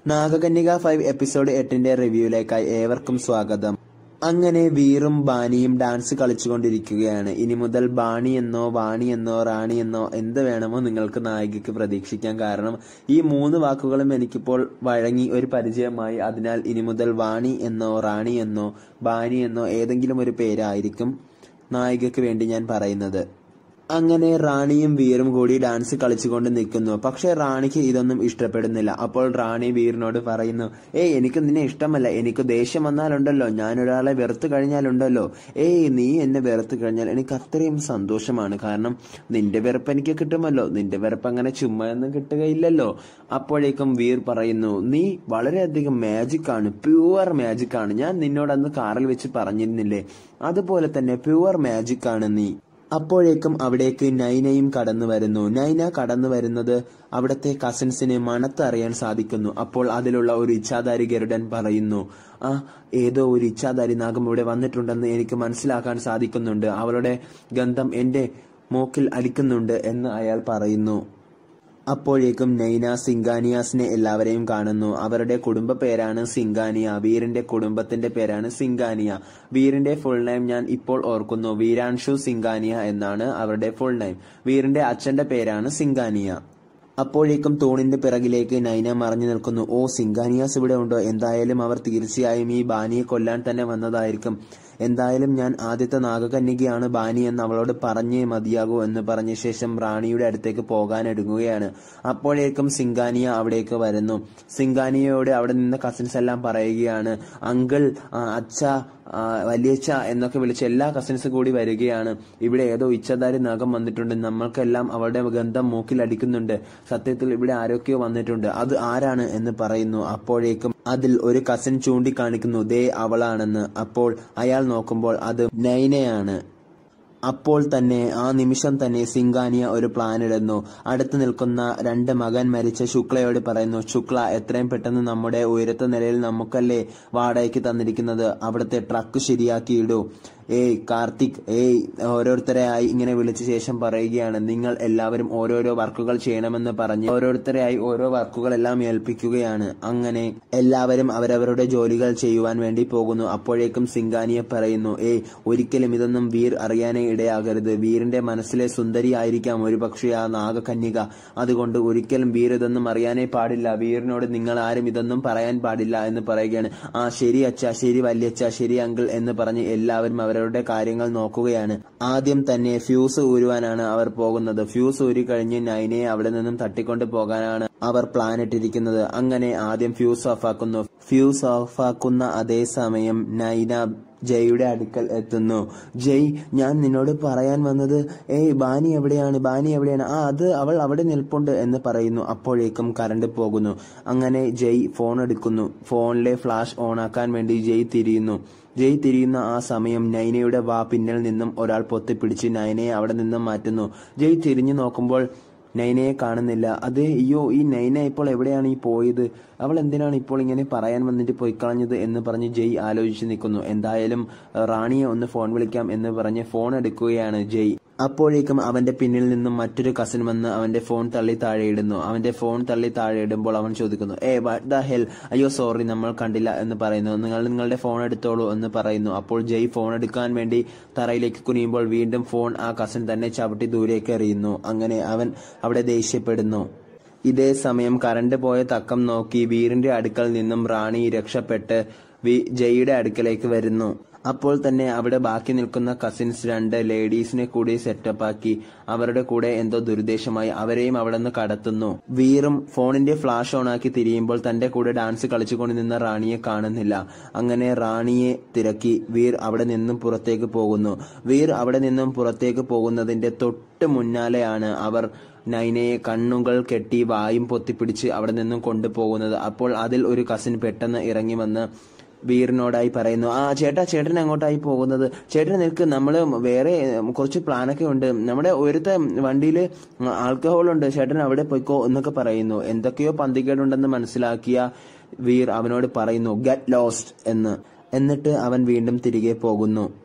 നാഗകന്യക five episode എട്ടിന്റെ റിവ്യൂയിലേക്കായി ഏവർക്കും സ്വാഗതം അങ്ങനെ വീറും ബാനിയും ഡാൻസ് കളിച്ചുകൊണ്ടിരിക്കുകയാണ് ഇനി മുതൽ ബാണി എന്നോ വാണി എന്നോ റാണി എന്നോ എന്ത് വേണമോ നിങ്ങൾക്ക് നായികയ്ക്ക് പ്രതീക്ഷിക്കാം കാരണം ഈ മൂന്ന് വാക്കുകളും എനിക്കിപ്പോൾ വഴങ്ങി ഒരു പരിചയമായി അതിനാൽ ഇനി മുതൽ വാണി എന്നോ റാണി എന്നോ ബാനി എന്നോ ഏതെങ്കിലും ഒരു പേരായിരിക്കും നായികയ്ക്ക് വേണ്ടി ഞാൻ പറയുന്നത് അങ്ങനെ റാണിയും വീറും കൂടി ഡാൻസ് കളിച്ചുകൊണ്ട് നിൽക്കുന്നു പക്ഷെ റാണിക്ക് ഇതൊന്നും ഇഷ്ടപ്പെടുന്നില്ല അപ്പോൾ റാണി വീറിനോട് പറയുന്നു ഏയ് എനിക്ക് നിന്നെ ഇഷ്ടമല്ല എനിക്ക് ദേഷ്യം വന്നാലുണ്ടല്ലോ ഞാൻ ഒരാളെ വെറുത്ത് കഴിഞ്ഞാലുണ്ടല്ലോ ഏയ് നീ എന്നെ വെറുത്ത് കഴിഞ്ഞാൽ എനിക്ക് അത്രയും സന്തോഷമാണ് കാരണം നിന്റെ വെറുപ്പ് എനിക്ക് കിട്ടുമല്ലോ നിന്റെ വെറുപ്പ് അങ്ങനെ ചുമ്മാ ഒന്നും കിട്ടുകയില്ലല്ലോ അപ്പോഴേക്കും വീർ പറയുന്നു നീ വളരെയധികം മാജിക് ആണ് പ്യുവർ മാജിക് ആണ് ഞാൻ നിന്നോട് അന്ന് കാറിൽ വെച്ച് പറഞ്ഞിരുന്നില്ലേ അതുപോലെ തന്നെ പ്യുവർ മാജിക് ആണ് നീ അപ്പോഴേക്കും അവിടേക്ക് നൈനയും കടന്നു വരുന്നു നൈന കടന്നു വരുന്നത് അവിടത്തെ കസിൻസിനെ മണത്തറിയാൻ സാധിക്കുന്നു അപ്പോൾ അതിലുള്ള ഒരു ഇച്ഛാധാരി ഗരുഡൻ പറയുന്നു ആ ഏതോ ഒരു ഇച്ഛാധാരി നാഗം ഇവിടെ വന്നിട്ടുണ്ടെന്ന് എനിക്ക് മനസ്സിലാക്കാൻ സാധിക്കുന്നുണ്ട് അവളുടെ ഗന്ധം എന്റെ മൂക്കിൽ അടിക്കുന്നുണ്ട് എന്ന് അയാൾ പറയുന്നു അപ്പോഴേക്കും നൈന സിംഗാനിയാസിനെ എല്ലാവരെയും കാണുന്നു അവരുടെ കുടുംബ പേരാണ് സിംഗാനിയ വീറിന്റെ കുടുംബത്തിന്റെ പേരാണ് സിംഗാനിയ വീറിന്റെ ഫുൾ നെയിം ഞാൻ ഇപ്പോൾ ഓർക്കുന്നു വീരാൻഷു സിംഗാനിയ എന്നാണ് അവരുടെ ഫുൾ നെയിം വീറിന്റെ അച്ഛന്റെ പേരാണ് സിംഗാനിയ അപ്പോഴേക്കും തൂണിന്റെ പിറകിലേക്ക് നൈന മറഞ്ഞു നിൽക്കുന്നു ഓ സിംഗാനിയാസ് ഇവിടെ ഉണ്ടോ എന്തായാലും അവർ തീർച്ചയായും ഈ ബാനിയെ കൊല്ലാൻ തന്നെ വന്നതായിരിക്കും എന്തായാലും ഞാൻ ആദ്യത്തെ നാഗകന്യകയാണ് ബാനി എന്ന് അവളോട് പറഞ്ഞേ മതിയാകൂ എന്ന് പറഞ്ഞ ശേഷം റാണിയുടെ അടുത്തേക്ക് പോകാൻ എടുക്കുകയാണ് അപ്പോഴേക്കും സിംഗാനിയ അവിടേക്ക് വരുന്നു സിംഗാനിയയോട് അവിടെ നിന്ന് കസിൻസ് എല്ലാം പറയുകയാണ് അങ്കിൾ അച്ഛ വലിയച്ഛ എന്നൊക്കെ വിളിച്ച് എല്ലാ കസിൻസ് കൂടി വരികയാണ് ഇവിടെ ഏതോ ഇച്ഛധാരി നഖം വന്നിട്ടുണ്ട് നമ്മൾക്കെല്ലാം അവളുടെ ഗന്ധം മൂക്കിൽ അടിക്കുന്നുണ്ട് സത്യത്തിൽ ഇവിടെ ആരൊക്കെയോ വന്നിട്ടുണ്ട് അത് ആരാണ് എന്ന് പറയുന്നു അപ്പോഴേക്കും അതിൽ ഒരു കസിൻ ചൂണ്ടിക്കാണിക്കുന്നു ദേ അവളാണെന്ന് അപ്പോൾ അയാൾ നോക്കുമ്പോൾ അത് നൈനയാണ് അപ്പോൾ തന്നെ ആ നിമിഷം തന്നെ സിംഗാനിയ ഒരു പ്ലാൻ ഇടുന്നു അടുത്ത് നിൽക്കുന്ന രണ്ട് മകൻ മരിച്ച ശുക്ലയോട് പറയുന്നു ശുക്ല എത്രയും പെട്ടെന്ന് നമ്മുടെ ഉയരത്തെ നിലയിൽ നമുക്കല്ലേ വാടകയ്ക്ക് തന്നിരിക്കുന്നത് അവിടുത്തെ ട്രക്ക് ശരിയാക്കിയിടൂ ഏയ് കാർത്തിക് ഏയ് ഓരോരുത്തരെ ആയി ഇങ്ങനെ വിളിച്ച ശേഷം പറയുകയാണ് നിങ്ങൾ എല്ലാവരും ഓരോരോ വർക്കുകൾ ചെയ്യണമെന്ന് പറഞ്ഞ് ഓരോരുത്തരെയായി ഓരോ വർക്കുകൾ എല്ലാം ഏൽപ്പിക്കുകയാണ് അങ്ങനെ എല്ലാവരും അവരവരുടെ ജോലികൾ ചെയ്യുവാൻ വേണ്ടി പോകുന്നു അപ്പോഴേക്കും സിംഗാനിയെ പറയുന്നു ഏയ് ഒരിക്കലും ഇതൊന്നും വീർ അറിയാനേ ഇടയാകരുത് വീറിന്റെ മനസ്സിലെ സുന്ദരി ആയിരിക്കാം ഒരുപക്ഷെ ആ നാഗകന്യക അതുകൊണ്ട് ഒരിക്കലും വീർ ഇതൊന്നും അറിയാനേ പാടില്ല വീറിനോട് നിങ്ങൾ ആരും ഇതൊന്നും പറയാൻ പാടില്ല എന്ന് പറയുകയാണ് ആ ശരി അച്ഛ ശരി വല്യച്ഛ ശരി അങ്കിൾ എന്ന് പറഞ്ഞ് എല്ലാവരും അവരവരുടെ കാര്യങ്ങൾ നോക്കുകയാണ് ആദ്യം തന്നെ ഫ്യൂസ് ഊരുവാനാണ് അവർ പോകുന്നത് ഫ്യൂസ് ഊരി കഴിഞ്ഞ് നൈനയെ അവിടെ നിന്നും തട്ടിക്കൊണ്ട് പോകാനാണ് അവർ പ്ലാൻ ഇട്ടിരിക്കുന്നത് അങ്ങനെ ആദ്യം ഫ്യൂസ് ഓഫാക്കുന്നു ഫ്യൂസ് ഓഫാക്കുന്ന അതേ സമയം നൈന ജയ്യുടെ അടുക്കൽ എത്തുന്നു ജയ് ഞാൻ നിന്നോട് പറയാൻ വന്നത് ഏയ് ബാനി എവിടെയാണ് ബാനി എവിടെയാണ് ആ അത് അവൾ അവിടെ നിൽപ്പുണ്ട് എന്ന് പറയുന്നു അപ്പോഴേക്കും കറണ്ട് പോകുന്നു അങ്ങനെ ജയ് ഫോൺ എടുക്കുന്നു ഫോണിലെ ഫ്ലാഷ് ഓൺ ആക്കാൻ വേണ്ടി ജയ് തിരിയുന്നു ജയ് തിരിയുന്ന ആ സമയം നൈനയുടെ വാ പിന്നിൽ നിന്നും ഒരാൾ പൊത്തിപ്പിടിച്ച് നൈനയെ അവിടെ നിന്നും മാറ്റുന്നു ജയ് തിരിഞ്ഞു നോക്കുമ്പോൾ നൈനയെ കാണുന്നില്ല അതെ അയ്യോ ഈ നൈന ഇപ്പോൾ എവിടെയാണ് ഈ പോയത് അവൾ എന്തിനാണ് ഇപ്പോൾ ഇങ്ങനെ പറയാൻ വന്നിട്ട് പോയി കളഞ്ഞത് എന്ന് പറഞ്ഞ് ജയ് ആലോചിച്ച് നിൽക്കുന്നു എന്തായാലും റാണിയെ ഒന്ന് ഫോൺ വിളിക്കാം എന്ന് പറഞ്ഞ് ഫോൺ എടുക്കുകയാണ് ജയ് അപ്പോഴേക്കും അവന്റെ പിന്നിൽ നിന്നും മറ്റൊരു കസിൻ വന്ന് അവന്റെ ഫോൺ തള്ളി താഴെ ഇടുന്നു അവന്റെ ഫോൺ തള്ളി താഴെ ഇടുമ്പോൾ അവൻ ചോദിക്കുന്നു ഏ വാട്ട് ദ ഹെൽ അയ്യോ സോറി നമ്മൾ കണ്ടില്ല എന്ന് പറയുന്നു നിങ്ങൾ നിങ്ങളുടെ ഫോൺ എടുത്തോളൂ എന്ന് പറയുന്നു അപ്പോൾ ജയ് ഫോൺ എടുക്കാൻ വേണ്ടി തറയിലേക്ക് കുനിയുമ്പോൾ വീണ്ടും ഫോൺ ആ കസിൻ തന്നെ ചവിട്ടി ദൂരേക്ക് എറിയുന്നു അങ്ങനെ അവൻ അവിടെ ദേഷ്യപ്പെടുന്നു ഇതേ സമയം കറണ്ട് പോയ തക്കം നോക്കി വീറിന്റെ അടുക്കൽ നിന്നും റാണി രക്ഷപ്പെട്ട് ജയ്യുടെ അടുക്കലേക്ക് വരുന്നു അപ്പോൾ തന്നെ അവിടെ ബാക്കി നിൽക്കുന്ന കസിൻസ് രണ്ട് ലേഡീസിനെ കൂടി സെറ്റപ്പ് ആക്കി അവരുടെ കൂടെ എന്തോ ദുരുദ്ദേശമായി അവരെയും അവിടെ നിന്ന് കടത്തുന്നു വീറും ഫോണിന്റെ ഫ്ലാഷ് ഓൺ ആക്കി തിരിയുമ്പോൾ തന്റെ കൂടെ ഡാൻസ് കളിച്ചുകൊണ്ട് നിന്ന റാണിയെ കാണുന്നില്ല അങ്ങനെ റാണിയെ തിരക്കി വീർ അവിടെ നിന്നും പുറത്തേക്ക് പോകുന്നു വീർ അവിടെ നിന്നും പുറത്തേക്ക് പോകുന്നതിന്റെ തൊട്ട് മുന്നാലെയാണ് അവർ നൈനയെ കണ്ണുകൾ കെട്ടി വായും പൊത്തിപ്പിടിച്ച് അവിടെ നിന്നും കൊണ്ടുപോകുന്നത് അപ്പോൾ അതിൽ ഒരു കസിൻ പെട്ടെന്ന് ഇറങ്ങി വന്ന് വീറിനോടായി പറയുന്നു ആ ചേട്ടാ ചേട്ടൻ അങ്ങോട്ടായി പോകുന്നത് ചേട്ടൻ നിൽക്ക് നമ്മൾ വേറെ കുറച്ച് പ്ലാനൊക്കെ ഉണ്ട് നമ്മുടെ ഒരുത്തെ വണ്ടിയിൽ ആൽക്കഹോൾ ഉണ്ട് ചേട്ടൻ അവിടെ പോയിക്കോ എന്നൊക്കെ പറയുന്നു എന്തൊക്കെയോ പന്തികേടുണ്ടെന്ന് മനസ്സിലാക്കിയ വീർ അവനോട് പറയുന്നു ഗെറ്റ് ലോസ്റ്റ് എന്ന് എന്നിട്ട് അവൻ വീണ്ടും തിരികെ പോകുന്നു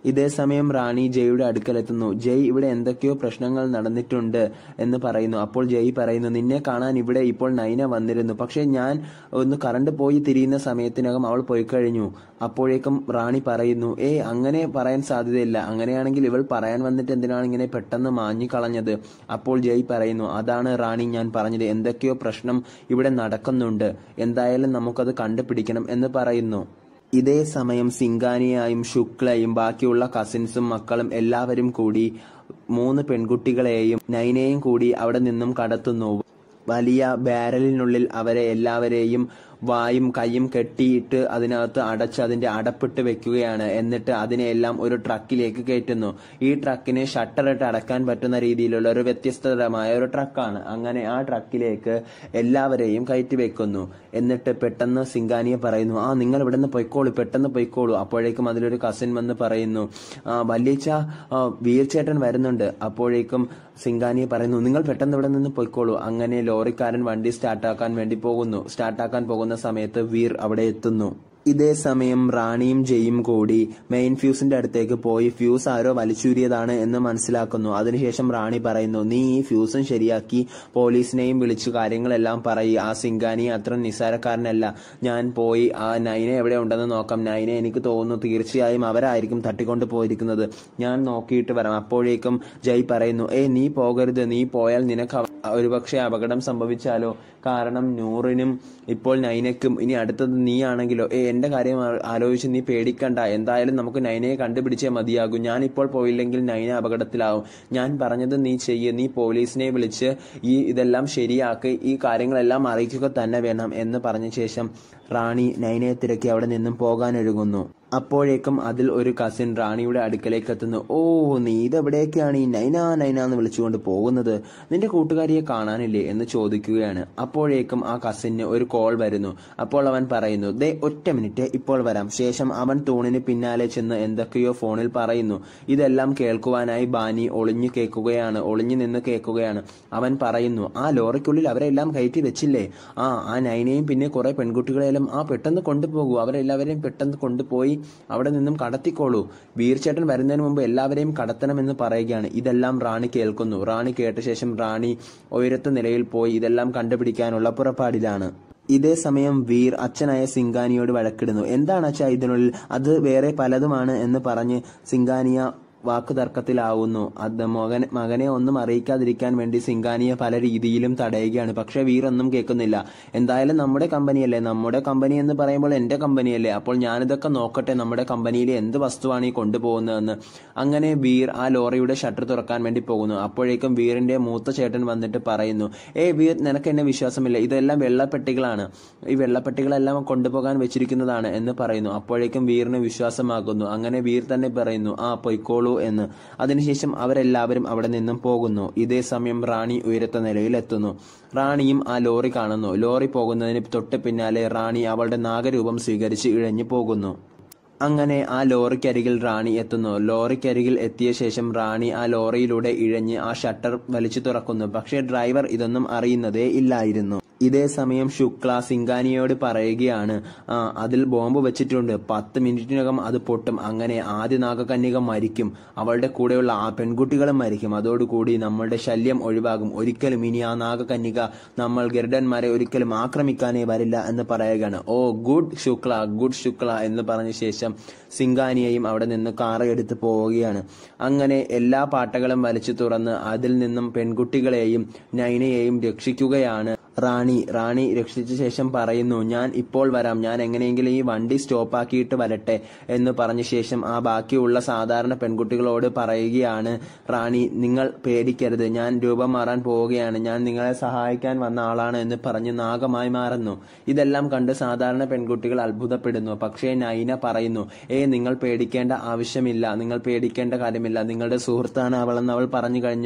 ഇതേ സമയം റാണി ജയുടെ അടുക്കലെത്തുന്നു ജയ് ഇവിടെ എന്തൊക്കെയോ പ്രശ്നങ്ങൾ നടന്നിട്ടുണ്ട് എന്ന് പറയുന്നു അപ്പോൾ ജയ് പറയുന്നു നിന്നെ കാണാൻ ഇവിടെ ഇപ്പോൾ നൈന വന്നിരുന്നു പക്ഷെ ഞാൻ ഒന്ന് കറണ്ട് പോയി തിരിയുന്ന സമയത്തിനകം അവൾ പോയി കഴിഞ്ഞു അപ്പോഴേക്കും റാണി പറയുന്നു ഏ അങ്ങനെ പറയാൻ സാധ്യതയില്ല അങ്ങനെയാണെങ്കിൽ ഇവൾ പറയാൻ വന്നിട്ട് എന്തിനാണ് ഇങ്ങനെ പെട്ടെന്ന് മാഞ്ഞു കളഞ്ഞത് അപ്പോൾ ജയ് പറയുന്നു അതാണ് റാണി ഞാൻ പറഞ്ഞത് എന്തൊക്കെയോ പ്രശ്നം ഇവിടെ നടക്കുന്നുണ്ട് എന്തായാലും നമുക്കത് കണ്ടുപിടിക്കണം എന്ന് പറയുന്നു ഇതേ സമയം സിംഗാനിയായും ശുക്ലയും ബാക്കിയുള്ള കസിൻസും മക്കളും എല്ലാവരും കൂടി മൂന്ന് പെൺകുട്ടികളെയും നൈനയും കൂടി അവിടെ നിന്നും കടത്തുന്നു വലിയ ബാരലിനുള്ളിൽ അവരെ എല്ലാവരെയും വായും കൈയും കെട്ടിയിട്ട് അതിനകത്ത് അടച്ച് അതിന്റെ അടപ്പിട്ട് വെക്കുകയാണ് എന്നിട്ട് അതിനെല്ലാം ഒരു ട്രക്കിലേക്ക് കയറ്റുന്നു ഈ ട്രക്കിന് ഷട്ടറിട്ട് അടക്കാൻ പറ്റുന്ന രീതിയിലുള്ള ഒരു വ്യത്യസ്തതരമായ ഒരു ട്രക്കാണ് അങ്ങനെ ആ ട്രക്കിലേക്ക് എല്ലാവരെയും കയറ്റി വെക്കുന്നു എന്നിട്ട് പെട്ടെന്ന് സിംഗാനിയെ പറയുന്നു ആ നിങ്ങൾ ഇവിടെ നിന്ന് പൊയ്ക്കോളൂ പെട്ടെന്ന് പൊയ്ക്കോളൂ അപ്പോഴേക്കും അതിലൊരു കസിൻ വന്ന് പറയുന്നു ആ വല്യച്ച വീർച്ചേട്ടൻ വരുന്നുണ്ട് അപ്പോഴേക്കും സിംഗാനിയെ പറയുന്നു നിങ്ങൾ പെട്ടെന്ന് ഇവിടെ നിന്ന് പൊയ്ക്കോളൂ അങ്ങനെ ലോറിക്കാരൻ വണ്ടി സ്റ്റാർട്ടാക്കാൻ വേണ്ടി പോകുന്നു സ്റ്റാർട്ടാക്കാൻ പോകുന്ന സമയത്ത് വീർ അവിടെ എത്തുന്നു ഇതേ സമയം റാണിയും ജയും കൂടി മെയിൻ ഫ്യൂസിന്റെ അടുത്തേക്ക് പോയി ഫ്യൂസ് ആരോ വലിച്ചൂരിയതാണ് എന്ന് മനസ്സിലാക്കുന്നു അതിനുശേഷം റാണി പറയുന്നു നീ ഈ ഫ്യൂസും ശരിയാക്കി പോലീസിനെയും വിളിച്ചു കാര്യങ്ങളെല്ലാം പറയും ആ സിംഗാനി അത്ര നിസ്സാരക്കാരനല്ല ഞാൻ പോയി ആ നൈന എവിടെ ഉണ്ടെന്ന് നോക്കാം നൈന എനിക്ക് തോന്നുന്നു തീർച്ചയായും അവരായിരിക്കും തട്ടിക്കൊണ്ട് പോയിരിക്കുന്നത് ഞാൻ നോക്കിയിട്ട് വരാം അപ്പോഴേക്കും ജയ് പറയുന്നു ഏ നീ പോകരുത് നീ പോയാൽ നിനക്ക് അവ- ഒരുപക്ഷെ അപകടം സംഭവിച്ചാലോ കാരണം നൂറിനും ഇപ്പോൾ നൈനയ്ക്കും ഇനി അടുത്തത് നീ ആണെങ്കിലോ ഏ എന്റെ കാര്യം ആ- ആലോചിച്ച് നീ പേടിക്കണ്ട എന്തായാലും നമുക്ക് നൈനയെ കണ്ടുപിടിച്ചേ മതിയാകൂ ഞാൻ ഇപ്പോൾ പോയില്ലെങ്കിൽ നൈന അപകടത്തിലാവും ഞാൻ പറഞ്ഞത് നീ ചെയ്യ് നീ പോലീസിനെ വിളിച്ച് ഈ ഇതെല്ലാം ശരിയാക്കി ഈ കാര്യങ്ങളെല്ലാം അറിയിക്കുക തന്നെ വേണം എന്ന് പറഞ്ഞ ശേഷം റാണി നൈനയെ തിരക്കി അവിടെ നിന്നും പോകാനൊരുങ്ങുന്നു അപ്പോഴേക്കും അതിൽ ഒരു കസിൻ റാണിയുടെ അടുക്കലേക്ക് എത്തുന്നു ഓ നീ ഇതെവിടേക്കാണ് ഈ നൈന നൈന എന്ന് വിളിച്ചുകൊണ്ട് പോകുന്നത് നിന്റെ കൂട്ടുകാരിയെ കാണാനില്ലേ എന്ന് ചോദിക്കുകയാണ് അപ്പോഴേക്കും ആ കസിന് ഒരു കോൾ വരുന്നു അപ്പോൾ അവൻ പറയുന്നു ദേ ഒറ്റ മിനിറ്റ് ഇപ്പോൾ വരാം ശേഷം അവൻ തൂണിന് പിന്നാലെ ചെന്ന് എന്തൊക്കെയോ ഫോണിൽ പറയുന്നു ഇതെല്ലാം കേൾക്കുവാനായി ബാനി ഒളിഞ്ഞു കേൾക്കുകയാണ് ഒളിഞ്ഞു നിന്ന് കേൾക്കുകയാണ് അവൻ പറയുന്നു ആ ലോറിക്കുള്ളിൽ അവരെല്ലാം കയറ്റി വെച്ചില്ലേ ആ ആ നൈനയും പിന്നെ കുറെ പെൺകുട്ടികളെല്ലാം ആ പെട്ടെന്ന് കൊണ്ടുപോകൂ അവരെല്ലാവരെയും പെട്ടെന്ന് കൊണ്ടുപോയി അവിടെ നിന്നും കടത്തിക്കോളൂ വീർച്ചേട്ടൻ വരുന്നതിന് മുമ്പ് എല്ലാവരെയും കടത്തണമെന്ന് പറയുകയാണ് ഇതെല്ലാം റാണി കേൾക്കുന്നു റാണി കേട്ട ശേഷം റാണി ഉയരത്ത നിലയിൽ പോയി ഇതെല്ലാം കണ്ടുപിടിക്കാനുള്ള പുറപ്പാടിലാണ് ഇതേ സമയം വീർ അച്ഛനായ സിംഗാനിയോട് വഴക്കിടുന്നു എന്താണ് അച്ഛാ ഇതിനുള്ളിൽ അത് വേറെ പലതുമാണ് എന്ന് പറഞ്ഞ് സിംഗാനിയ വാക്കു തർക്കത്തിലാവുന്നു അത് മകൻ മകനെ ഒന്നും അറിയിക്കാതിരിക്കാൻ വേണ്ടി സിംഗാനിയെ പല രീതിയിലും തടയുകയാണ് പക്ഷെ വീർ ഒന്നും കേൾക്കുന്നില്ല എന്തായാലും നമ്മുടെ കമ്പനിയല്ലേ നമ്മുടെ കമ്പനി എന്ന് പറയുമ്പോൾ എന്റെ കമ്പനിയല്ലേ അപ്പോൾ ഞാനിതൊക്കെ നോക്കട്ടെ നമ്മുടെ കമ്പനിയിൽ എന്ത് വസ്തുവാണ് ഈ കൊണ്ടുപോകുന്നതെന്ന് അങ്ങനെ വീർ ആ ലോറിയുടെ ഷട്ടർ തുറക്കാൻ വേണ്ടി പോകുന്നു അപ്പോഴേക്കും വീറിന്റെ മൂത്ത ചേട്ടൻ വന്നിട്ട് പറയുന്നു ഏ വീർ നിനക്ക് എന്നെ വിശ്വാസമില്ല ഇതെല്ലാം വെള്ളപ്പെട്ടികളാണ് ഈ വെള്ളപ്പെട്ടികളെല്ലാം കൊണ്ടുപോകാൻ വെച്ചിരിക്കുന്നതാണ് എന്ന് പറയുന്നു അപ്പോഴേക്കും വീറിന് വിശ്വാസമാകുന്നു അങ്ങനെ വീർ തന്നെ പറയുന്നു ആ പൊയ്ക്കോളൂ എന്ന് അതിനുശേഷം അവരെല്ലാവരും അവിടെ നിന്നും പോകുന്നു ഇതേ സമയം റാണി ഉയരത്ത നിലയിൽ എത്തുന്നു റാണിയും ആ ലോറി കാണുന്നു ലോറി പോകുന്നതിന് തൊട്ട് പിന്നാലെ റാണി അവളുടെ നാഗരൂപം സ്വീകരിച്ച് ഇഴഞ്ഞു പോകുന്നു അങ്ങനെ ആ ലോറിക്കരികിൽ റാണി എത്തുന്നു ലോറിക്കരികിൽ എത്തിയ ശേഷം റാണി ആ ലോറിയിലൂടെ ഇഴഞ്ഞ് ആ ഷട്ടർ വലിച്ചു തുറക്കുന്നു പക്ഷേ ഡ്രൈവർ ഇതൊന്നും അറിയുന്നതേ ഇല്ലായിരുന്നു ഇതേ സമയം ശുക്ല സിംഗാനിയോട് പറയുകയാണ് ആ അതിൽ ബോംബ് വെച്ചിട്ടുണ്ട് പത്ത് മിനിറ്റിനകം അത് പൊട്ടും അങ്ങനെ ആദ്യ നാഗകന്യക മരിക്കും അവളുടെ കൂടെയുള്ള ആ പെൺകുട്ടികളും മരിക്കും അതോടുകൂടി നമ്മളുടെ ശല്യം ഒഴിവാകും ഒരിക്കലും ഇനി ആ നാഗകന്യക നമ്മൾ ഗരുഡന്മാരെ ഒരിക്കലും ആക്രമിക്കാനേ വരില്ല എന്ന് പറയുകയാണ് oh good Shukla good Shukla എന്ന് പറഞ്ഞ ശേഷം സിംഗാനിയെയും അവിടെ നിന്ന് കാറ് എടുത്ത് പോവുകയാണ് അങ്ങനെ എല്ലാ പാട്ടകളും വലിച്ചു തുറന്ന് അതിൽ നിന്നും പെൺകുട്ടികളെയും നൈനയെയും രക്ഷിക്കുകയാണ് റാണി റാണി രക്ഷിച്ച ശേഷം പറയുന്നു ഞാൻ ഇപ്പോൾ വരാം ഞാൻ എങ്ങനെയെങ്കിലും ഈ വണ്ടി സ്റ്റോപ്പാക്കിയിട്ട് വരട്ടെ എന്ന് പറഞ്ഞ ശേഷം ആ ബാക്കിയുള്ള സാധാരണ പെൺകുട്ടികളോട് പറയുകയാണ് റാണി നിങ്ങൾ പേടിക്കരുത് ഞാൻ രൂപം മാറാൻ പോവുകയാണ് ഞാൻ നിങ്ങളെ സഹായിക്കാൻ വന്ന ആളാണ് എന്ന് പറഞ്ഞ് നാഗമായി മാറുന്നു ഇതെല്ലാം കണ്ട് സാധാരണ പെൺകുട്ടികൾ അത്ഭുതപ്പെടുന്നു പക്ഷേ നൈന പറയുന്നു ഏ നിങ്ങൾ പേടിക്കേണ്ട ആവശ്യമില്ല നിങ്ങൾ പേടിക്കേണ്ട കാര്യമില്ല നിങ്ങളുടെ സുഹൃത്താണ് അവളെന്ന് അവൾ പറഞ്ഞു കഴിഞ്ഞല്ലോ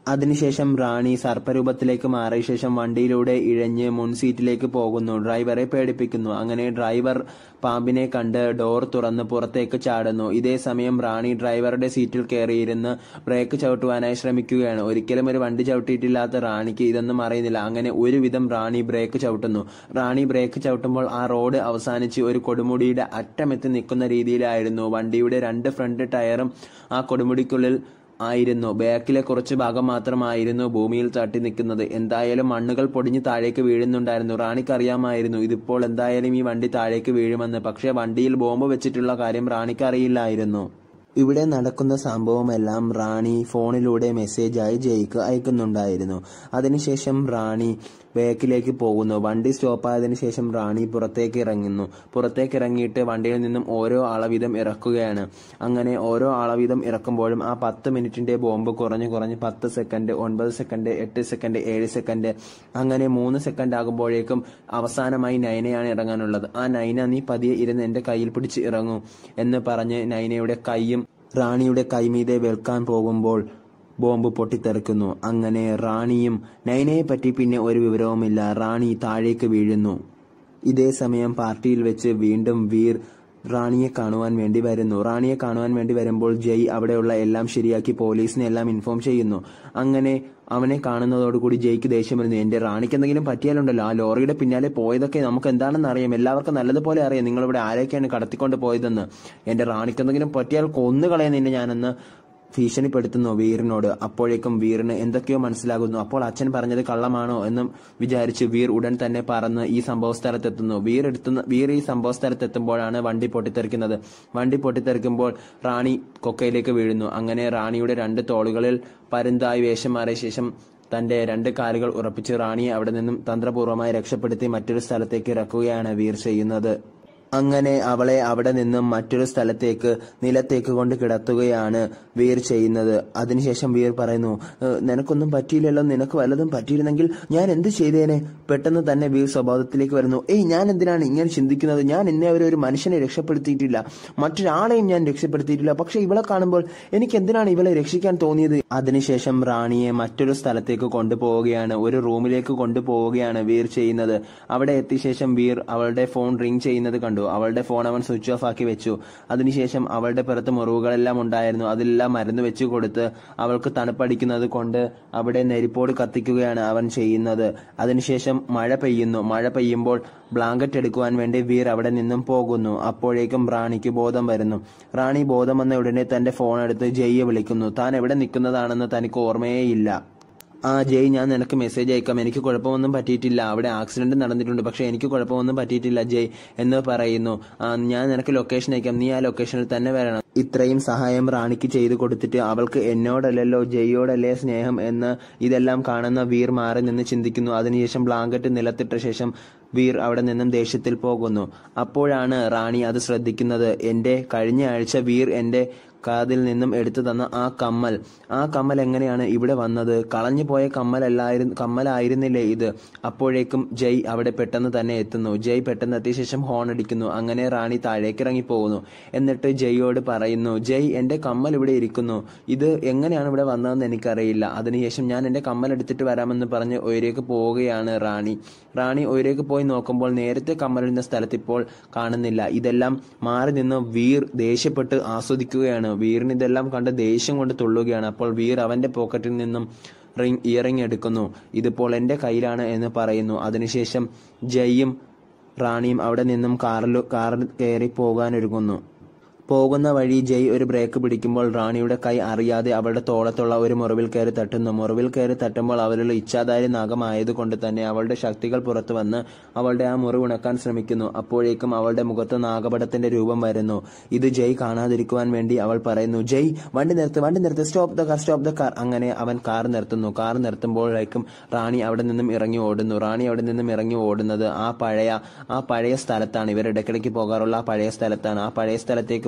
അതിനുശേഷം റാണി സർപ്പരൂപത്തിലേക്ക് മാറിയ ശേഷം വണ്ടിയിലൂടെ ഇഴഞ്ഞ് മുൻസീറ്റിലേക്ക് പോകുന്നു ഡ്രൈവറെ പേടിപ്പിക്കുന്നു അങ്ങനെ ഡ്രൈവർ പാമ്പിനെ കണ്ട് ഡോർ തുറന്ന് പുറത്തേക്ക് ചാടുന്നു ഇതേ സമയം റാണി ഡ്രൈവറുടെ സീറ്റിൽ കയറിയിരുന്ന് ബ്രേക്ക് ചവിട്ടുവാനായി ശ്രമിക്കുകയാണ് ഒരിക്കലും ഒരു വണ്ടി ചവിട്ടിയിട്ടില്ലാത്ത റാണിക്ക് ഇതൊന്നും അറിയുന്നില്ല അങ്ങനെ ഒരുവിധം റാണി ബ്രേക്ക് ചവിട്ടുന്നു റാണി ബ്രേക്ക് ചവിട്ടുമ്പോൾ ആ റോഡ് അവസാനിച്ച് ഒരു കൊടുമുടിയുടെ അറ്റമെത്തി നിൽക്കുന്ന രീതിയിലായിരുന്നു വണ്ടിയുടെ രണ്ട് ഫ്രണ്ട് ടയറും ആ കൊടുമുടിക്കുള്ളിൽ ആയിരുന്നു ബാക്കിലെ കുറച്ച് ഭാഗം മാത്രമായിരുന്നു ഭൂമിയിൽ തട്ടി നിൽക്കുന്നത് എന്തായാലും മണ്ണുകൾ പൊടിഞ്ഞ് താഴേക്ക് വീഴുന്നുണ്ടായിരുന്നു റാണിക്ക് അറിയാമായിരുന്നു ഇതിപ്പോൾ എന്തായാലും ഈ വണ്ടി താഴേക്ക് വീഴുമെന്ന് പക്ഷേ വണ്ടിയിൽ ബോംബ് വെച്ചിട്ടുള്ള കാര്യം റാണിക്ക് അറിയില്ലായിരുന്നു ഇവിടെ നടക്കുന്ന സംഭവമെല്ലാം റാണി ഫോണിലൂടെ മെസ്സേജായി ജയ്ക്ക് അയക്കുന്നുണ്ടായിരുന്നു അതിനുശേഷം റാണി ബാക്കിലേക്ക് പോകുന്നു വണ്ടി സ്റ്റോപ്പായതിനു ശേഷം റാണി പുറത്തേക്ക് ഇറങ്ങുന്നു പുറത്തേക്ക് ഇറങ്ങിയിട്ട് വണ്ടിയിൽ നിന്നും ഓരോ അളവീതം ഇറക്കുകയാണ് അങ്ങനെ ഓരോ അളവീതം ഇറക്കുമ്പോഴും ആ പത്ത് മിനിറ്റിന്റെ ബോംബ് കുറഞ്ഞ് കുറഞ്ഞ് പത്ത് സെക്കൻഡ് ഒൻപത് സെക്കൻഡ് എട്ട് സെക്കൻഡ് ഏഴ് സെക്കൻഡ് അങ്ങനെ മൂന്ന് സെക്കൻഡ് ആകുമ്പോഴേക്കും അവസാനമായി നൈനയാണ് ഇറങ്ങാനുള്ളത് ആ നൈന നീ പതിയെ ഇരുന്ന് എന്റെ കയ്യിൽ പിടിച്ച് ഇറങ്ങൂ എന്ന് പറഞ്ഞ് നൈനയുടെ കൈയും റാണിയുടെ കൈമീതെ വെൽക്കാൻ പോകുമ്പോൾ ബോംബ് പൊട്ടിത്തെറിക്കുന്നു അങ്ങനെ റാണിയും നൈനയെ പറ്റി പിന്നെ ഒരു വിവരവുമില്ല റാണി താഴേക്ക് വീഴുന്നു ഇതേ സമയം പാർട്ടിയിൽ വെച്ച് വീണ്ടും വീർ റാണിയെ കാണുവാൻ വേണ്ടി വരുന്നു റാണിയെ കാണുവാൻ വേണ്ടി വരുമ്പോൾ ജയ് അവിടെയുള്ള എല്ലാം ശരിയാക്കി പോലീസിനെ എല്ലാം ഇൻഫോം ചെയ്യുന്നു അങ്ങനെ അവനെ കാണുന്നതോടുകൂടി ജയ്ക്ക് ദേഷ്യം വരുന്നു എന്റെ റാണിക്ക് എന്തെങ്കിലും പറ്റിയാലുണ്ടല്ലോ ആ ലോറിയുടെ പിന്നാലെ പോയതൊക്കെ നമുക്ക് എന്താണെന്ന് അറിയാം എല്ലാവർക്കും നല്ലതുപോലെ അറിയാം നിങ്ങളിവിടെ ആരൊക്കെയാണ് കടത്തിക്കൊണ്ട് പോയതെന്ന് എന്റെ റാണിക്ക് എന്തെങ്കിലും പറ്റിയാൽ കൊന്നുകളയാൻ നിന്നെ ഞാനെന്ന് ഭീഷണിപ്പെടുത്തുന്നു വീറിനോട് അപ്പോഴേക്കും വീറിന് എന്തൊക്കെയോ മനസ്സിലാകുന്നു അപ്പോൾ അച്ഛൻ പറഞ്ഞത് കള്ളമാണോ എന്നും വിചാരിച്ച് വീർ ഉടൻ തന്നെ പറന്ന് ഈ സംഭവ സ്ഥലത്തെത്തുന്നു വീർ എടുത്തുന്ന വീർ ഈ സംഭവ സ്ഥലത്തെത്തുമ്പോഴാണ് വണ്ടി പൊട്ടിത്തെറിക്കുന്നത് വണ്ടി പൊട്ടിത്തെറിക്കുമ്പോൾ റാണി കൊക്കയിലേക്ക് വീഴുന്നു അങ്ങനെ റാണിയുടെ രണ്ട് തോളുകളിൽ പരുന്തായി വേഷം മാറിയ ശേഷം തന്റെ രണ്ട് കാലുകൾ ഉറപ്പിച്ച് റാണിയെ അവിടെ നിന്നും തന്ത്രപൂർവ്വമായി രക്ഷപ്പെടുത്തി മറ്റൊരു സ്ഥലത്തേക്ക് ഇറക്കുകയാണ് വീർ ചെയ്യുന്നത് അങ്ങനെ അവളെ അവിടെ നിന്നും മറ്റൊരു സ്ഥലത്തേക്ക് നിലത്തേക്ക് കൊണ്ട് കിടത്തുകയാണ് വീർ ചെയ്യുന്നത് അതിനുശേഷം വീർ പറയുന്നു "ഏഹ്, നിനക്കൊന്നും പറ്റിയില്ലല്ലോ നിനക്ക് വല്ലതും പറ്റിയിരുന്നെങ്കിൽ ഞാൻ എന്ത് ചെയ്തേനെ പെട്ടെന്ന് തന്നെ വീർ സ്വഭാവത്തിലേക്ക് വരുന്നു ഏയ് ഞാൻ എന്തിനാണ് ഇങ്ങനെ ചിന്തിക്കുന്നത് ഞാൻ എന്നെ ഒരു ഒരു മനുഷ്യനെ രക്ഷപ്പെടുത്തിയിട്ടില്ല മറ്റൊരാളെയും ഞാൻ രക്ഷപ്പെടുത്തിയിട്ടില്ല പക്ഷെ ഇവളെ കാണുമ്പോൾ എനിക്ക് എന്തിനാണ് ഇവളെ രക്ഷിക്കാൻ തോന്നിയത് അതിനുശേഷം റാണിയെ മറ്റൊരു സ്ഥലത്തേക്ക് കൊണ്ടുപോവുകയാണ് ഒരു റൂമിലേക്ക് കൊണ്ടുപോവുകയാണ് വീർ ചെയ്യുന്നത് അവിടെ എത്തിയ ശേഷം വീർ അവളുടെ ഫോൺ റിംഗ് ചെയ്യുന്നത് കണ്ടു അവളുടെ ഫോൺ അവൻ സ്വിച്ച് ഓഫ് ആക്കി വെച്ചു അതിനുശേഷം അവളുടെ പുറത്ത് മുറിവുകളെല്ലാം ഉണ്ടായിരുന്നു അതിലെല്ലാം മരുന്ന് വെച്ചു കൊടുത്ത് അവൾക്ക് തണുപ്പടിക്കുന്നത് കൊണ്ട് അവിടെ നെരിപ്പോട് കത്തിക്കുകയാണ് അവൻ ചെയ്യുന്നത് അതിനുശേഷം മഴ പെയ്യുന്നു മഴ പെയ്യുമ്പോൾ ബ്ലാങ്കറ്റ് എടുക്കുവാൻ വേണ്ടി വീർ അവിടെ നിന്നും പോകുന്നു അപ്പോഴേക്കും റാണിക്ക് ബോധം വരുന്നു റാണി ബോധം വന്ന ഉടനെ തന്റെ ഫോൺ എടുത്ത് ജയ്യെ വിളിക്കുന്നു താൻ എവിടെ നിൽക്കുന്നതാണെന്ന് തനിക്ക് ഓർമ്മയേയില്ല ആ ജയ് ഞാൻ നിനക്ക് മെസ്സേജ് അയക്കാം എനിക്ക് കുഴപ്പമൊന്നും പറ്റിയിട്ടില്ല അവിടെ ആക്സിഡന്റ് നടന്നിട്ടുണ്ട് പക്ഷെ എനിക്ക് കുഴപ്പമൊന്നും പറ്റിയിട്ടില്ല ജയ് എന്ന് പറയുന്നു ആ ഞാൻ നിനക്ക് ലൊക്കേഷൻ അയക്കാം നീ ആ ലൊക്കേഷനിൽ തന്നെ വരണം ഇത്രയും സഹായം റാണിക്ക് ചെയ്തു കൊടുത്തിട്ട് അവൾക്ക് എന്നോടല്ലല്ലോ ജയ്യോടല്ലേ സ്നേഹം എന്ന് ഇതെല്ലാം കാണുന്ന വീർ മാറി നിന്ന് ചിന്തിക്കുന്നു അതിനുശേഷം ബ്ലാങ്കറ്റ് നിലത്തിട്ട ശേഷം വീർ അവിടെ നിന്നും ദേഷ്യത്തിൽ പോകുന്നു അപ്പോഴാണ് റാണി അത് ശ്രദ്ധിക്കുന്നത് എന്റെ കഴിഞ്ഞ ആഴ്ച വീർ എന്റെ കാതിൽ നിന്നും എടുത്തു തന്ന ആ കമ്മൽ ആ കമ്മൽ എങ്ങനെയാണ് ഇവിടെ വന്നത് കളഞ്ഞു പോയ കമ്മലല്ലായിരുന്നു കമ്മലായിരുന്നില്ലേ ഇത് അപ്പോഴേക്കും ജയ് അവിടെ പെട്ടെന്ന് തന്നെ എത്തുന്നു ജയ് പെട്ടെന്ന് എത്തിയ ശേഷം ഹോൺ അടിക്കുന്നു അങ്ങനെ റാണി താഴേക്ക് ഇറങ്ങി പോകുന്നു എന്നിട്ട് ജയ്യോട് പറയുന്നു ജയ് എന്റെ കമ്മൽ ഇവിടെ ഇരിക്കുന്നു ഇത് എങ്ങനെയാണ് ഇവിടെ വന്നതെന്ന് എനിക്കറിയില്ല അതിനുശേഷം ഞാൻ എന്റെ കമ്മൽ എടുത്തിട്ട് വരാമെന്ന് പറഞ്ഞ് ഒയരേക്ക് പോവുകയാണ് റാണി റാണി ഒയരേക്ക് പോയി നോക്കുമ്പോൾ നേരത്തെ കമ്മലിരുന്ന സ്ഥലത്ത് ഇപ്പോൾ കാണുന്നില്ല ഇതെല്ലാം മാറി നിന്ന് വീർ ദേഷ്യപ്പെട്ട് ആസ്വദിക്കുകയാണ് വീറിന് ഇതെല്ലാം കണ്ട് ദേഷ്യം കൊണ്ട് തുള്ളുകയാണ് അപ്പോൾ വീർ അവന്റെ പോക്കറ്റിൽ നിന്നും റിംഗ് ഇയറിംഗ് എടുക്കുന്നു ഇതിപ്പോൾ എന്റെ കയ്യിലാണ് എന്ന് പറയുന്നു അതിനുശേഷം ജയ്യും റാണിയും അവിടെ നിന്നും കാറിൽ കാറിൽ കയറി പോകാനൊരുങ്ങുന്നു പോകുന്ന വഴി ജയ് ഒരു ബ്രേക്ക് പിടിക്കുമ്പോൾ റാണിയുടെ കൈ അറിയാതെ അവളുടെ തോളത്തുള്ള ഒരു മുറിവിൽ കയറി തട്ടുന്നു മുറിവിൽ കയറി തട്ടുമ്പോൾ അവളുടെ ഇച്ഛാധാരി നാഗമായതുകൊണ്ട് തന്നെ അവളുടെ ശക്തികൾ പുറത്തു വന്ന് അവളുടെ ആ മുറിവ് ഉണക്കാൻ ശ്രമിക്കുന്നു അപ്പോഴേക്കും അവളുടെ മുഖത്ത് നാഗപടത്തിന്റെ രൂപം വരുന്നു ഇത് ജയ് കാണാതിരിക്കുവാൻ വേണ്ടി അവൾ പറയുന്നു ജയ് വണ്ടി നിർത്ത് വണ്ടി നിർത്ത് stop the car stop the car അങ്ങനെ അവൻ കാർ നിർത്തുന്നു കാർ നിർത്തുമ്പോഴേക്കും റാണി അവിടെ നിന്നും ഇറങ്ങി ഓടുന്നു റാണി അവിടെ നിന്നും ഇറങ്ങി ഓടുന്നത് ആ പഴയ ആ പഴയ സ്ഥലത്താണ് ഇവർ ഇടയ്ക്കിടയ്ക്ക് പോകാറുള്ള ആ പഴയ സ്ഥലത്താണ് ആ പഴയ സ്ഥലത്തേക്ക്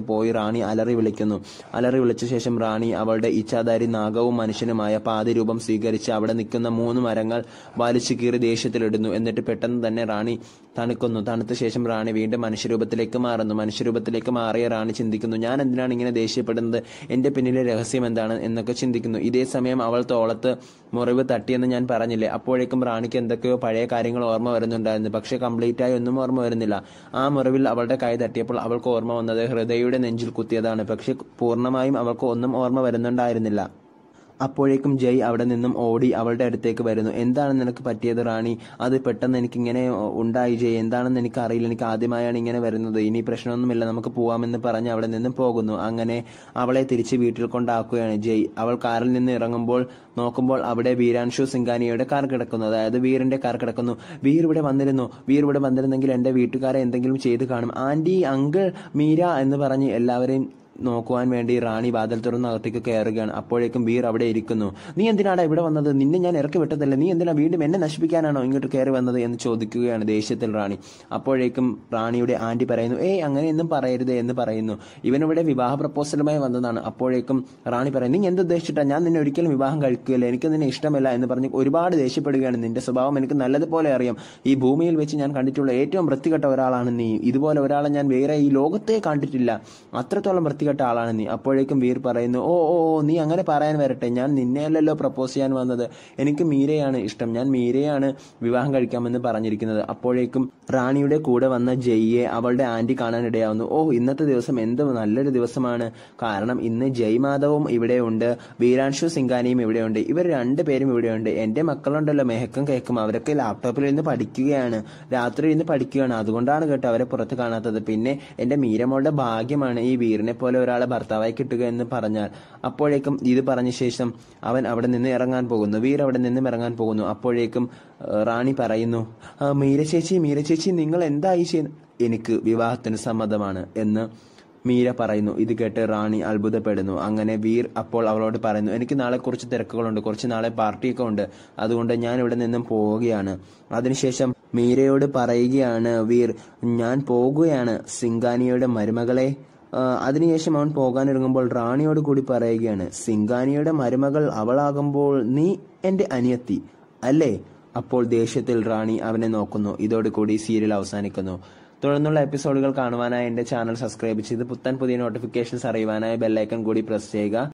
പോയി റാണി അലറി വിളിക്കുന്നു അലറി വിളിച്ച ശേഷം റാണി അവളുടെ ഇച്ഛാധാരി നാഗവും മനുഷ്യനുമായ പാതിരൂപം സ്വീകരിച്ച് അവിടെ നിൽക്കുന്ന മൂന്ന് മരങ്ങൾ വലിച്ചു കീറി ദേഷ്യത്തിലിടുന്നു എന്നിട്ട് പെട്ടെന്ന് തന്നെ റാണി തണുക്കുന്നു തണുത്ത ശേഷം റാണി വീണ്ടും മനുഷ്യരൂപത്തിലേക്ക് മാറുന്നു മനുഷ്യരൂപത്തിലേക്ക് മാറിയ റാണി ചിന്തിക്കുന്നു ഞാൻ എന്തിനാണ് ഇങ്ങനെ ദേഷ്യപ്പെടുന്നത് എന്റെ പിന്നിലെ രഹസ്യം എന്താണ് എന്നൊക്കെ ചിന്തിക്കുന്നു ഇതേ സമയം അവൾ തോളത്ത് മുറിവ് തട്ടിയെന്ന് ഞാൻ പറഞ്ഞില്ലേ അപ്പോഴേക്കും റാണിക്ക് എന്തൊക്കെയോ പഴയ കാര്യങ്ങൾ ഓർമ്മ വരുന്നുണ്ടായിരുന്നു പക്ഷെ കംപ്ലീറ്റ് ആയി ഒന്നും ഓർമ്മ വരുന്നില്ല ആ മുറിവിൽ അവളുടെ കൈ തട്ടിയപ്പോൾ അവൾക്ക് ഓർമ്മ വന്നത് ഹൃദയയുടെ നെഞ്ചിൽ കുത്തിയതാണ് പക്ഷെ പൂർണ്ണമായും അവൾക്ക് ഒന്നും ഓർമ്മ വരുന്നുണ്ടായിരുന്നില്ല അപ്പോഴേക്കും ജയ് അവിടെ നിന്നും ഓടി അവളുടെ അടുത്തേക്ക് വരുന്നു എന്താണ് നിനക്ക് പറ്റിയത് റാണി അത് പെട്ടെന്ന് എനിക്ക് ഇങ്ങനെ ഉണ്ടായി ജയ് എന്താണെന്ന് എനിക്ക് അറിയില്ല എനിക്ക് ആദ്യമായാണ് ഇങ്ങനെ വരുന്നത് ഇനി പ്രശ്നമൊന്നുമില്ല നമുക്ക് പോവാമെന്ന് പറഞ്ഞ് അവിടെ നിന്നും പോകുന്നു അങ്ങനെ അവളെ തിരിച്ച് വീട്ടിൽ കൊണ്ടാക്കുകയാണ് ജയ് അവൾ കാറിൽ നിന്ന് ഇറങ്ങുമ്പോൾ നോക്കുമ്പോൾ അവിടെ വീരാൻഷു സിംഗാനിയുടെ കാർ കിടക്കുന്നു അതായത് വീറിന്റെ കാർ കിടക്കുന്നു വീർ ഇവിടെ വന്നിരുന്നു വീർ ഇവിടെ വന്നിരുന്നെങ്കിൽ എന്റെ വീട്ടുകാരെ എന്തെങ്കിലും ചെയ്ത് കാണും ആന്റി അങ്കിൾ മീര എന്ന് പറഞ്ഞ് എല്ലാവരെയും നോക്കുവാൻ വേണ്ടി റാണി വാതിൽ തുറന്ന് അകത്തേക്ക് കയറുകയാണ് അപ്പോഴേക്കും വീർ അവിടെ ഇരിക്കുന്നു നീ എന്തിനാടാ ഇവിടെ വന്നത് നിന്നെ ഞാൻ ഇറക്കി വിട്ടതല്ലേ നീ എന്തിനാ വീണ്ടും എന്നെ നശിപ്പിക്കാനാണോ ഇങ്ങോട്ട് കയറി വന്നത് എന്ന് ചോദിക്കുകയാണ് ദേഷ്യത്തിൽ റാണി അപ്പോഴേക്കും റാണിയുടെ ആന്റി പറയുന്നു ഏയ് അങ്ങനെയൊന്നും പറയരുത് എന്ന് പറയുന്നു ഇവനിവിടെ വിവാഹ പ്രപ്പോസലുമായി വന്നതാണ് അപ്പോഴേക്കും റാണി പറയുന്നു നീ എന്ത് ഉദ്ദേശിച്ചിട്ടാ ഞാൻ നിന്നെ ഒരിക്കലും വിവാഹം കഴിക്കുകയില്ല എനിക്ക് നിന്നെ ഇഷ്ടമല്ല എന്ന് പറഞ്ഞ് ഒരുപാട് ദേഷ്യപ്പെടുകയാണ് നിന്റെ സ്വഭാവം എനിക്ക് നല്ലതുപോലെ അറിയാം ഈ ഭൂമിയിൽ വെച്ച് ഞാൻ കണ്ടിട്ടുള്ള ഏറ്റവും വൃത്തികെട്ട ഒരാളാണ് നീ ഇതുപോലെ ഒരാളെ ഞാൻ വേറെ ഈ ലോകത്തെ കണ്ടിട്ടില്ല അത്രത്തോളം വൃത്തികെട്ട ആളാണ് നീ അപ്പോഴേക്കും വീർ പറയുന്നു ഓ ഓ ഓ, നീ അങ്ങനെ പറയാൻ വരട്ടെ ഞാൻ നിന്നെയല്ലല്ലോ പ്രപ്പോസ് ചെയ്യാൻ വന്നത് എനിക്ക് മീരയാണ് ഇഷ്ടം ഞാൻ മീരയാണ് വിവാഹം കഴിക്കാമെന്ന് പറഞ്ഞിരിക്കുന്നത് അപ്പോഴേക്കും റാണിയുടെ കൂടെ വന്ന ജയ്യെ അവളുടെ ആന്റി കാണാനിടയാവുന്നു ഓ ഇന്നത്തെ ദിവസം എന്ത് നല്ലൊരു ദിവസമാണ് കാരണം ഇന്ന് ജയ് മാധവും ഇവിടെയുണ്ട് വീരാൻഷു സിംഗാനിയും ഇവിടെയുണ്ട് ഇവർ രണ്ടുപേരും ഇവിടെയുണ്ട് എന്റെ മക്കളുണ്ടല്ലോ മെഹക്കും കേക്കും അവരൊക്കെ ലാപ്ടോപ്പിൽ ഇരുന്ന് പഠിക്കുകയാണ് രാത്രി ഇരുന്ന് പഠിക്കുകയാണ് അതുകൊണ്ടാണ് കേട്ടോ അവരെ പുറത്ത് കാണാത്തത് പിന്നെ എന്റെ മീരമോളുടെ ഭാഗ്യമാണ് ഈ വീറിനെ പോലെ ഒരാളെ ഭർത്താവായി കിട്ടുക എന്ന് പറഞ്ഞാൽ അപ്പോഴേക്കും ഇത് പറഞ്ഞ ശേഷം അവൻ അവിടെ നിന്ന് ഇറങ്ങാൻ പോകുന്നു വീർ അവിടെ നിന്നും ഇറങ്ങാൻ പോകുന്നു അപ്പോഴേക്കും ആ, റാണി പറയുന്നു "ആ, മീര ചേച്ചി മീര ചേച്ചി നിങ്ങൾ എന്തായി ചെയ്യുന്നത് എനിക്ക് വിവാഹത്തിന് സമ്മതമാണ് എന്ന് മീര പറയുന്നു ഇത് കേട്ട് റാണി അത്ഭുതപ്പെടുന്നു അങ്ങനെ വീർ അപ്പോൾ അവളോട് പറയുന്നു എനിക്ക് നാളെ കുറച്ച് തിരക്കുകളുണ്ട് കുറച്ച് നാളെ പാർട്ടിയൊക്കെ ഉണ്ട് അതുകൊണ്ട് ഞാൻ ഇവിടെ നിന്നും പോവുകയാണ് അതിനുശേഷം മീരയോട് പറയുകയാണ് വീർ ഞാൻ പോകുകയാണ് സിംഗാനിയുടെ മരുമകളെ ആ, അതിനുശേഷം അവൻ പോകാനിറങ്ങുമ്പോൾ റാണിയോട് കൂടി പറയുകയാണ് സിംഗാനിയുടെ മരുമകൾ അവളാകുമ്പോൾ നീ എന്റെ അനിയത്തി അല്ലേ അപ്പോൾ ദേഷ്യത്തിൽ റാണി അവനെ നോക്കുന്നു ഇതോടുകൂടി സീരിയൽ അവസാനിക്കുന്നു തുടർന്നുള്ള എപ്പിസോഡുകൾ കാണുവാനായി എന്റെ ചാനൽ സബ്സ്ക്രൈബ് ചെയ്ത് പുത്തൻ പുതിയ നോട്ടിഫിക്കേഷൻസ് അറിയുവാനായി ബെല്ലൈക്കൺ കൂടി പ്രസ് ചെയ്യുക